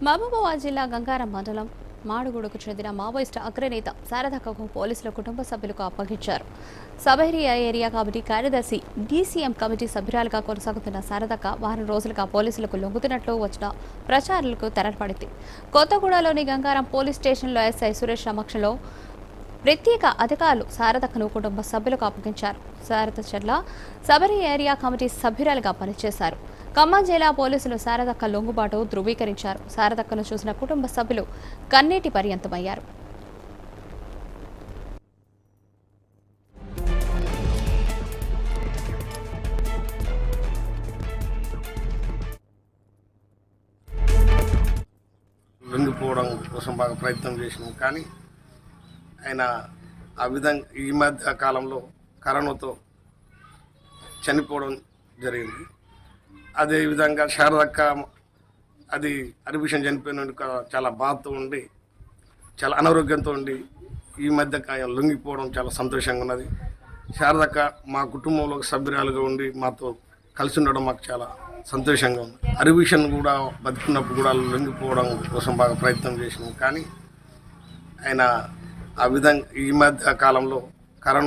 మహబూబాబాద్ జిల్లా గంగారం మండలం మాడుగుడుకు చెందిన మావోయిస్టు అగ్రనేత శారదక్కకు పోలీసుల కుటుంబ సభ్యులకు అప్పగించారు సబేరియా ఏరియా కమిటీ కార్యదర్శి డీసీఎం కమిటీ సభ్యురాలుగా కొనసాగుతున్న శారదక్క వారం రోజులుగా పోలీసులకు లొంగుతున్నట్లు వచ్చిన ప్రచారాలకు తెరపడింది కొత్తగూడలోని గంగారం పోలీస్ స్టేషన్లో ఎస్ఐ సురేష్ సమక్షంలో ప్రత్యేక అధికారులు శారదక్కను కుటుంబ సభ్యులకు అప్పగించారు శారద చెర్ల సబరి ఏరియా కమిటీ సభ్యురాలుగా పనిచేశారు ఖమ్మం జిల్లా పోలీసులు శారదక్క లొంగుబాటు ధృవీకరించారు శారదక్కను చూసిన కుటుంబ సభ్యులు కన్నీటి పర్యంతమయ్యారు లొంగిపోవడం కోసం బాగా ప్రయత్నం చేసినాం కానీ ఆయన ఆ విధంగా ఈ మధ్య కాలంలో కరోనాతో చనిపోవడం జరిగింది అదేవిధంగా శారదక్క అది అరిభిషన్ చనిపోయినందుకు చాలా బాధతో ఉండి చాలా అనారోగ్యంతో ఉండి ఈ మధ్య కా- లొంగిపోవడం చాలా సంతోషంగా ఉన్నది శారదక్క మా కుటుంబంలో ఒక సభ్యురాలుగా ఉండి మాతో కలిసి ఉండడం మాకు చాలా సంతోషంగా ఉంది అరివిషన్ కూడా బతుకున్నప్పుడు కూడా లొంగిపోవడం కోసం బాగా ప్రయత్నం చేసినాం కానీ ఆయన ఆ విధంగా ఈ మధ్య కాలంలో